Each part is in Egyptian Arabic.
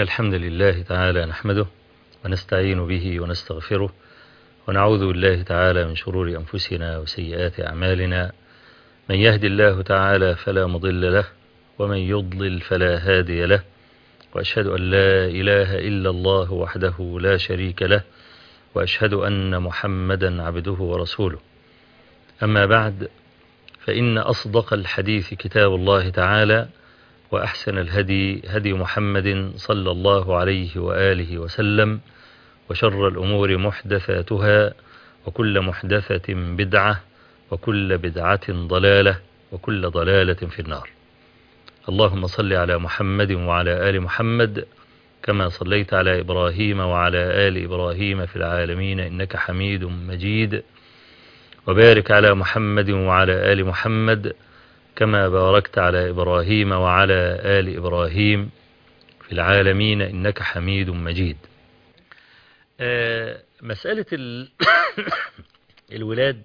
الحمد لله تعالى نحمده ونستعين به ونستغفره ونعوذ بالله تعالى من شرور أنفسنا وسيئات أعمالنا من يهدي الله تعالى فلا مضل له ومن يضلل فلا هادي له وأشهد أن لا إله إلا الله وحده لا شريك له وأشهد أن محمدا عبده ورسوله أما بعد فإن أصدق الحديث كتاب الله تعالى وأحسن الهدي هدي محمد صلى الله عليه وآله وسلم وشر الأمور محدثاتها وكل محدثة بدعة وكل بدعة ضلالة وكل ضلالة في النار اللهم صل على محمد وعلى آل محمد كما صليت على إبراهيم وعلى آل إبراهيم في العالمين إنك حميد مجيد وبارك على محمد وعلى آل محمد كما باركت على إبراهيم وعلى آل إبراهيم في العالمين إنك حميد مجيد مسألة الولاد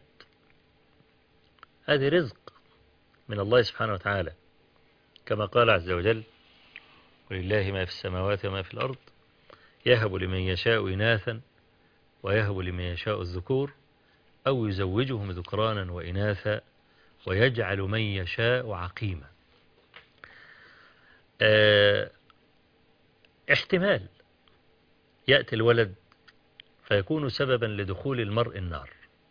هذه رزق من الله سبحانه وتعالى كما قال عز وجل ولله ما في السماوات وما في الأرض يهب لمن يشاء إناثا ويهب لمن يشاء الذكور أو يزوجهم ذكرانا وإناثا ويجعل من يشاء عقيما اه احتمال يأتي الولد فيكون سببا لدخول المرء النار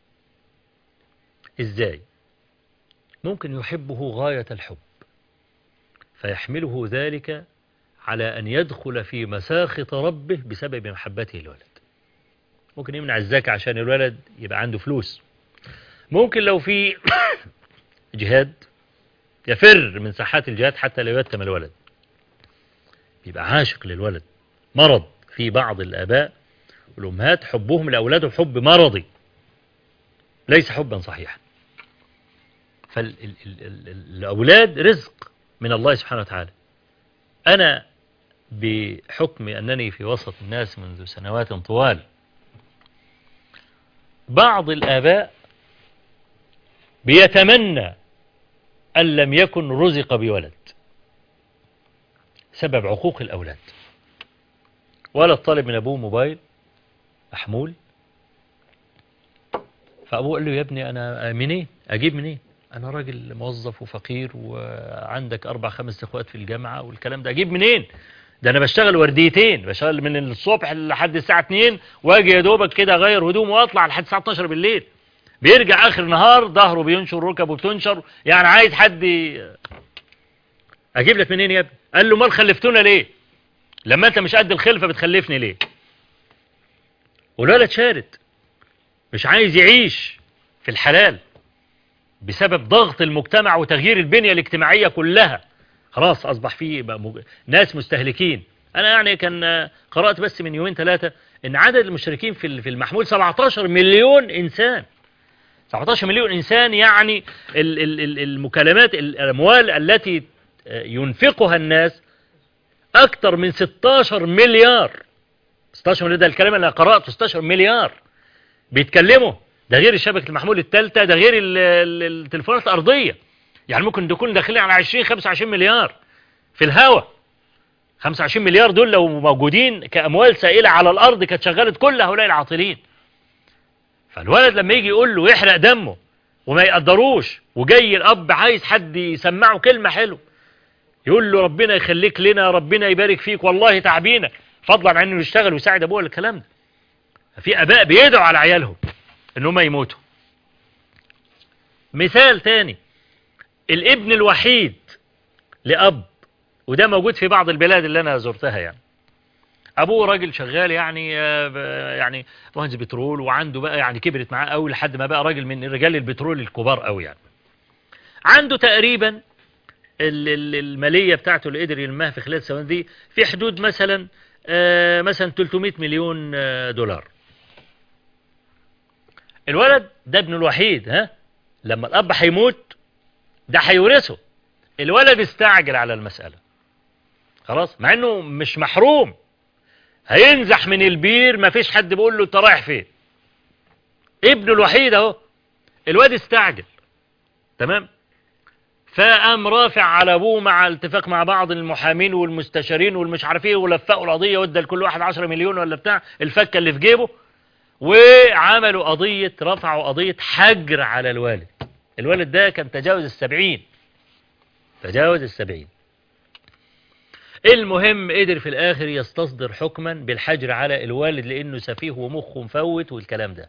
ازاي ممكن يحبه غاية الحب فيحمله ذلك على أن يدخل في مساخط ربه بسبب محبته الولد ممكن يمنع الزكاة عشان الولد يبقى عنده فلوس ممكن لو في جهاد يفر من ساحات الجهاد حتى لا يتم الولد يبقى عاشق للولد مرض في بعض الآباء والأمهات حبهم لأولادهم حب مرضي ليس حبا صحيحا فالأولاد رزق من الله سبحانه وتعالى أنا بحكم أنني في وسط الناس منذ سنوات طوال بعض الآباء بيتمنى أن لم يكن رزق بولد سبب عقوق الأولاد ولا الطالب من أبوه موبايل محمول فأبوه قال له يا ابني أنا منين أجيب منين أنا راجل موظف وفقير وعندك أربع خمس إخوات في الجامعة والكلام ده أجيب منين ده أنا بشتغل ورديتين بشتغل من الصبح لحد الساعة 2 وأجي يا دوبك كده أغير هدوم وأطلع لحد الساعة 12 بالليل بيرجع آخر نهار ظهره بينشر ركبه بتنشر يعني عايز حد أجيب لك منين يا ابني قال له مال خلفتونا ليه لما أنت مش قد الخلفة بتخلفني ليه والولد شارد مش عايز يعيش في الحلال بسبب ضغط المجتمع وتغيير البنية الاجتماعية كلها خلاص أصبح فيه مج... ناس مستهلكين أنا يعني كان قرأت بس من يومين ثلاثة إن عدد المشتركين في في المحمول 17 مليون إنسان 17 مليون إنسان يعني المكالمات الأموال التي ينفقها الناس أكثر من 16 مليار 16 مليار ده الكلام اللي أنا قرأته 16 مليار بيتكلموا ده غير الشبكة المحمول الثالثة ده غير التليفونات الأرضية يعني ممكن نكون داخلين على 20 25 مليار في الهواء 25 مليار دول لو موجودين كأموال سائلة على الأرض كانت شغلت كل هؤلاء العاطلين فالولد لما يجي يقول له يحرق دمه وما يقدروش وجاي الأب عايز حد يسمعه كلمة حلوه يقول له ربنا يخليك لنا ربنا يبارك فيك والله تعبينك فضلا عن انه يشتغل ويساعد ابوه الكلام ده في اباء بيدعوا على عيالهم ان هم يموتوا مثال تاني الابن الوحيد لأب وده موجود في بعض البلاد اللي أنا زرتها يعني أبوه راجل شغال يعني يعني مهندس بترول وعنده بقى يعني كبرت معاه قوي لحد ما بقى راجل من رجال البترول الكبار قوي يعني عنده تقريبا المالية بتاعته اللي قدر يلمها في خلال السنوات دي في حدود مثلا مثلا 300 مليون دولار الولد ده ابنه الوحيد ها لما الأب هيموت ده هيورثه الولد استعجل على المسألة خلاص مع انه مش محروم هينزح من البير ما فيش حد بيقول له انت رايح فين ابنه الوحيد اهو الواد استعجل تمام فقام رافع على ابوه مع اتفاق مع بعض المحامين والمستشارين والمش عارف ايه ولفقوا القضيه وادى لكل واحد 10 مليون ولا بتاع الفكه اللي في جيبه وعملوا قضيه رفعوا قضيه حجر على الوالد الوالد ده كان تجاوز السبعين تجاوز السبعين المهم قدر في الآخر يستصدر حكما بالحجر على الوالد لأنه سفيه ومخه مفوت والكلام ده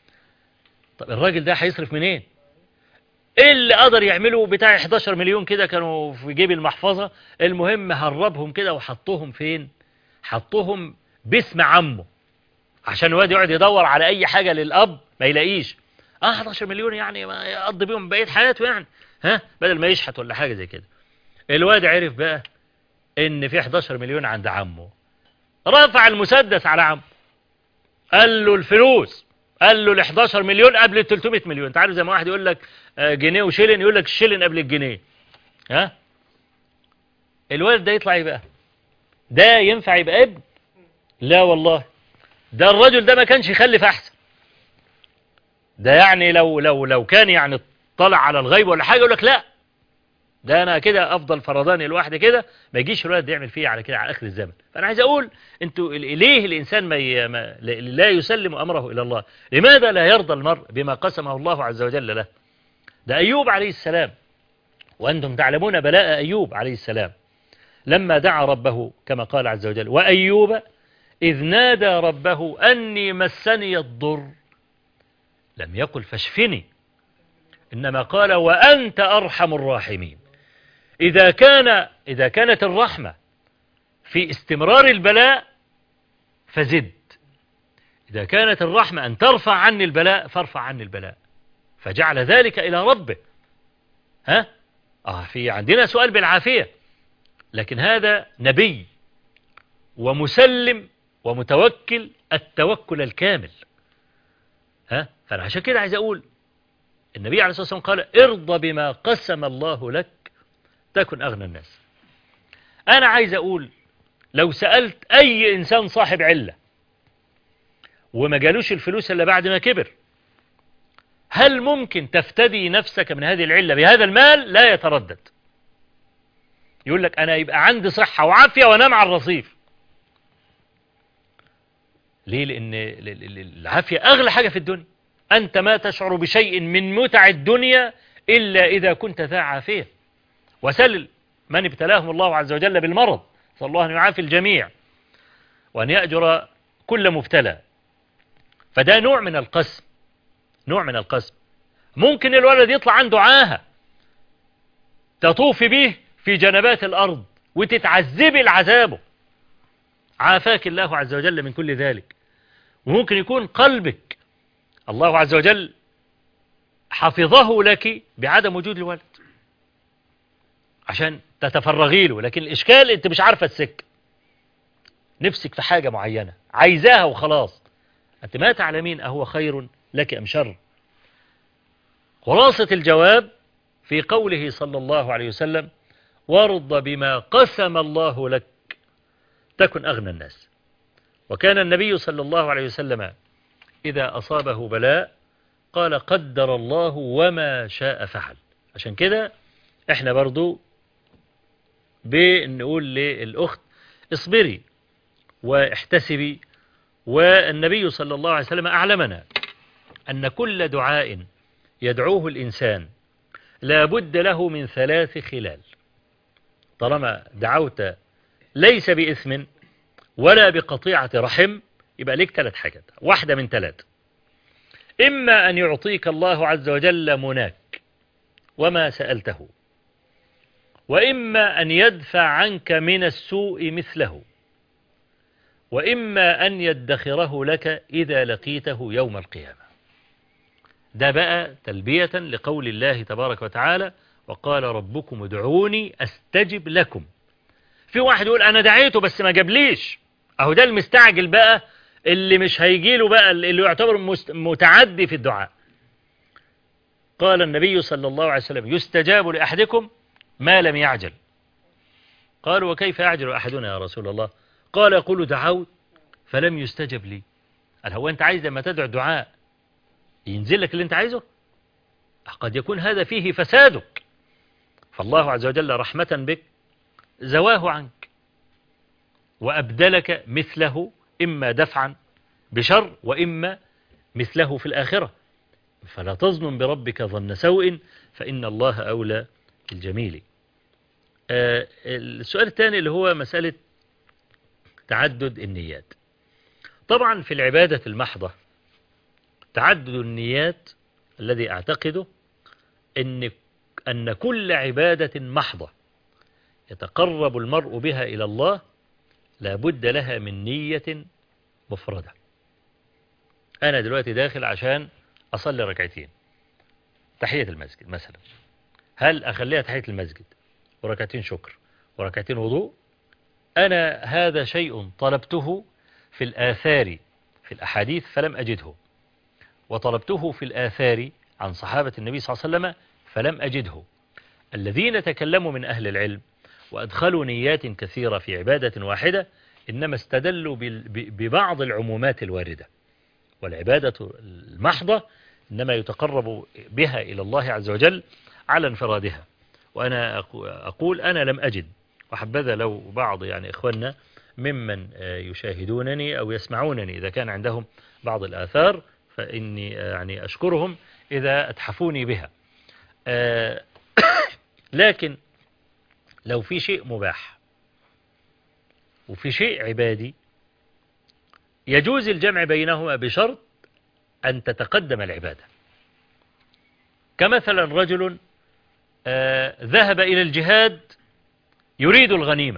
طب الراجل ده هيصرف منين ايه اللي قدر يعمله بتاع 11 مليون كده كانوا في جيب المحفظة المهم هربهم كده وحطوهم فين حطوهم باسم عمه عشان الواد يقعد يدور على اي حاجة للاب ما يلاقيش اه 11 مليون يعني ما يقضي بيهم بقية حياته يعني ها بدل ما يشحت ولا حاجة زي كده الواد عرف بقى ان في 11 مليون عند عمه رفع المسدس على عمه قال له الفلوس قال له ال 11 مليون قبل ال 300 مليون انت عارف زي ما واحد يقول لك آه، جنيه وشيلن يقول لك الشيلن قبل الجنيه ها الولد ده يطلع ايه بقى ده ينفع يبقى ابن لا والله ده الرجل ده ما كانش يخلف احسن ده يعني لو لو لو كان يعني طلع على الغيب ولا حاجه يقول لك لا ده انا كده افضل فرضاني لوحدي كده ما يجيش الولد يعمل فيه على كده على اخر الزمن فانا عايز اقول انتوا ليه الانسان ما, ي... ما لا يسلم امره الى الله لماذا لا يرضى المرء بما قسمه الله عز وجل له ده ايوب عليه السلام وانتم تعلمون بلاء ايوب عليه السلام لما دعا ربه كما قال عز وجل وايوب اذ نادى ربه اني مسني الضر لم يقل فاشفني انما قال وانت ارحم الراحمين إذا كان إذا كانت الرحمة في استمرار البلاء فزد إذا كانت الرحمة أن ترفع عني البلاء فارفع عني البلاء فجعل ذلك إلى ربه ها آه في عندنا سؤال بالعافية لكن هذا نبي ومسلم ومتوكل التوكل الكامل ها فأنا عشان كده عايز أقول النبي عليه الصلاة والسلام قال ارضى بما قسم الله لك تكن أغنى الناس أنا عايز أقول لو سألت أي إنسان صاحب علة وما جالوش الفلوس إلا بعد ما كبر هل ممكن تفتدي نفسك من هذه العلة بهذا المال لا يتردد يقول لك أنا يبقى عندي صحة وعافية وانام على الرصيف ليه لأن العافية أغلى حاجة في الدنيا أنت ما تشعر بشيء من متع الدنيا إلا إذا كنت ذا عافية وسل من ابتلاهم الله عز وجل بالمرض صلى الله أن يعافي الجميع وأن يأجر كل مبتلى فده نوع من القسم نوع من القسم ممكن الولد يطلع عنده عاهة تطوف به في جنبات الأرض وتتعذبي العذابه عافاك الله عز وجل من كل ذلك وممكن يكون قلبك الله عز وجل حفظه لك بعدم وجود الولد عشان تتفرغي له لكن الإشكال أنت مش عارفة السك نفسك في حاجة معينة عايزاها وخلاص أنت ما تعلمين أهو خير لك أم شر خلاصة الجواب في قوله صلى الله عليه وسلم وارض بما قسم الله لك تكن أغنى الناس وكان النبي صلى الله عليه وسلم إذا أصابه بلاء قال قدر الله وما شاء فعل عشان كده احنا برضو بنقول للأخت اصبري واحتسبي والنبي صلى الله عليه وسلم أعلمنا أن كل دعاء يدعوه الإنسان لا بد له من ثلاث خلال طالما دعوت ليس بإثم ولا بقطيعة رحم يبقى لك ثلاث حاجات واحدة من ثلاث إما أن يعطيك الله عز وجل مناك وما سألته وإما أن يدفع عنك من السوء مثله وإما أن يدخره لك إذا لقيته يوم القيامة ده بقى تلبية لقول الله تبارك وتعالى وقال ربكم ادعوني أستجب لكم في واحد يقول أنا دعيته بس ما جابليش أهو ده المستعجل بقى اللي مش هيجيله بقى اللي يعتبر متعدي في الدعاء قال النبي صلى الله عليه وسلم يستجاب لأحدكم ما لم يعجل قالوا وكيف يعجل أحدنا يا رسول الله قال يقول دعوت فلم يستجب لي قال هو أنت عايز لما تدعو دعاء ينزل لك اللي أنت عايزه قد يكون هذا فيه فسادك فالله عز وجل رحمة بك زواه عنك وأبدلك مثله إما دفعا بشر وإما مثله في الآخرة فلا تظن بربك ظن سوء فإن الله أولى الجميل آه السؤال الثاني اللي هو مسألة تعدد النيات طبعا في العبادة المحضة تعدد النيات الذي أعتقده أن, أن كل عبادة محضة يتقرب المرء بها إلى الله لا بد لها من نية مفردة أنا دلوقتي داخل عشان أصلي ركعتين تحية المسجد مثلا هل أخليها تحية المسجد وركعتين شكر وركعتين وضوء أنا هذا شيء طلبته في الآثار في الأحاديث فلم أجده وطلبته في الآثار عن صحابة النبي صلى الله عليه وسلم فلم أجده الذين تكلموا من أهل العلم وأدخلوا نيات كثيرة في عبادة واحدة إنما استدلوا ببعض العمومات الواردة والعبادة المحضة إنما يتقرب بها إلى الله عز وجل على انفرادها وأنا أقول أنا لم أجد وحبذا لو بعض يعني إخواننا ممن يشاهدونني أو يسمعونني إذا كان عندهم بعض الآثار فإني يعني أشكرهم إذا أتحفوني بها لكن لو في شيء مباح وفي شيء عبادي يجوز الجمع بينهما بشرط أن تتقدم العبادة كمثلا رجل ذهب إلى الجهاد يريد الغنيمة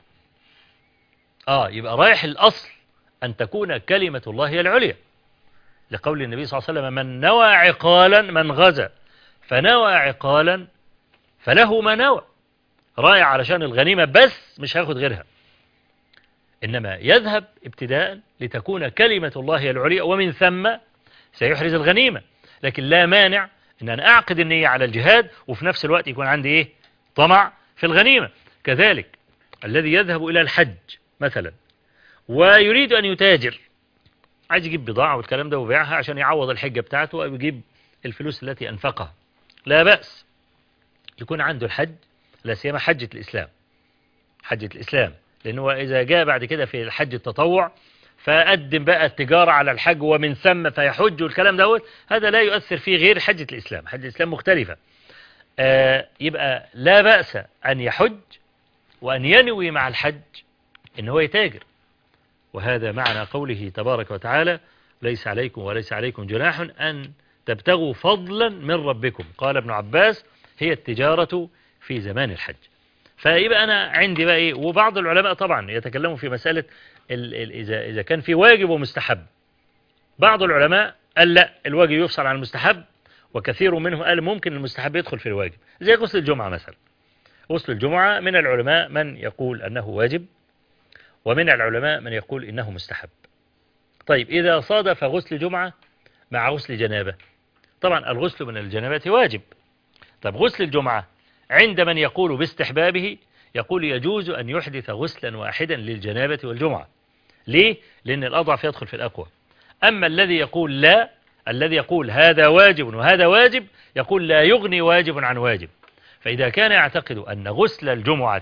آه يبقى رايح الأصل أن تكون كلمة الله هي العليا لقول النبي صلى الله عليه وسلم من نوى عقالا من غزا فنوى عقالا فله ما نوى رايح علشان الغنيمة بس مش هاخد غيرها إنما يذهب ابتداء لتكون كلمة الله هي العليا ومن ثم سيحرز الغنيمة لكن لا مانع أن أنا أعقد النية على الجهاد وفي نفس الوقت يكون عندي إيه طمع في الغنيمة كذلك الذي يذهب إلى الحج مثلا ويريد أن يتاجر عايز يجيب بضاعة والكلام ده وبيعها عشان يعوض الحجة بتاعته أو يجيب الفلوس التي أنفقها لا بأس يكون عنده الحج لا سيما حجة الإسلام حجة الإسلام لأنه إذا جاء بعد كده في الحج التطوع فقدم بقى التجارة على الحج ومن ثم فيحج والكلام دوت هذا لا يؤثر فيه غير حجة الإسلام حجة الإسلام مختلفة آه يبقى لا بأس أن يحج وأن ينوي مع الحج إن هو يتاجر وهذا معنى قوله تبارك وتعالى ليس عليكم وليس عليكم جناح أن تبتغوا فضلا من ربكم قال ابن عباس هي التجارة في زمان الحج فيبقى أنا عندي بقى إيه وبعض العلماء طبعا يتكلموا في مسألة ال ال إذا, إذا كان في واجب ومستحب بعض العلماء قال لا الواجب يفصل عن المستحب وكثير منهم قال ممكن المستحب يدخل في الواجب زي غسل الجمعة مثلا غسل الجمعة من العلماء من يقول أنه واجب ومن العلماء من يقول إنه مستحب طيب إذا صادف غسل جمعة مع غسل جنابة طبعا الغسل من الجنابة واجب طب غسل الجمعة عند من يقول باستحبابه يقول يجوز أن يحدث غسلا واحدا للجنابة والجمعة ليه؟ لأن الأضعف يدخل في الأقوى أما الذي يقول لا الذي يقول هذا واجب وهذا واجب يقول لا يغني واجب عن واجب فإذا كان يعتقد أن غسل الجمعة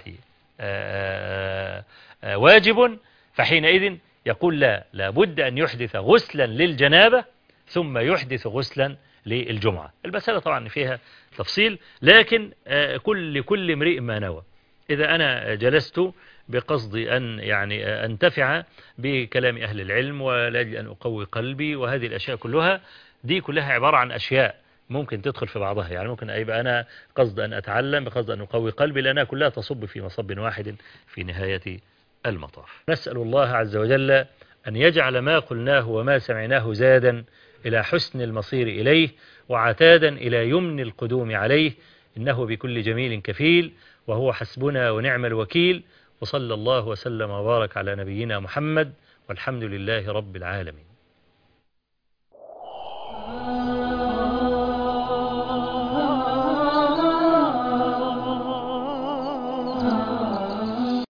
واجب فحينئذ يقول لا لابد أن يحدث غسلا للجنابة ثم يحدث غسلا للجمعة المسألة طبعا فيها تفصيل لكن كل كل امرئ ما نوى إذا أنا جلست بقصد أن يعني أنتفع بكلام أهل العلم ولأجل أن أقوي قلبي وهذه الأشياء كلها دي كلها عبارة عن أشياء ممكن تدخل في بعضها يعني ممكن يبقى أنا قصد أن أتعلم بقصد أن أقوي قلبي لأنها كلها تصب في مصب واحد في نهاية المطاف نسأل الله عز وجل أن يجعل ما قلناه وما سمعناه زادا إلى حسن المصير إليه وعتادا إلى يمن القدوم عليه إنه بكل جميل كفيل وهو حسبنا ونعم الوكيل وصلى الله وسلم وبارك على نبينا محمد والحمد لله رب العالمين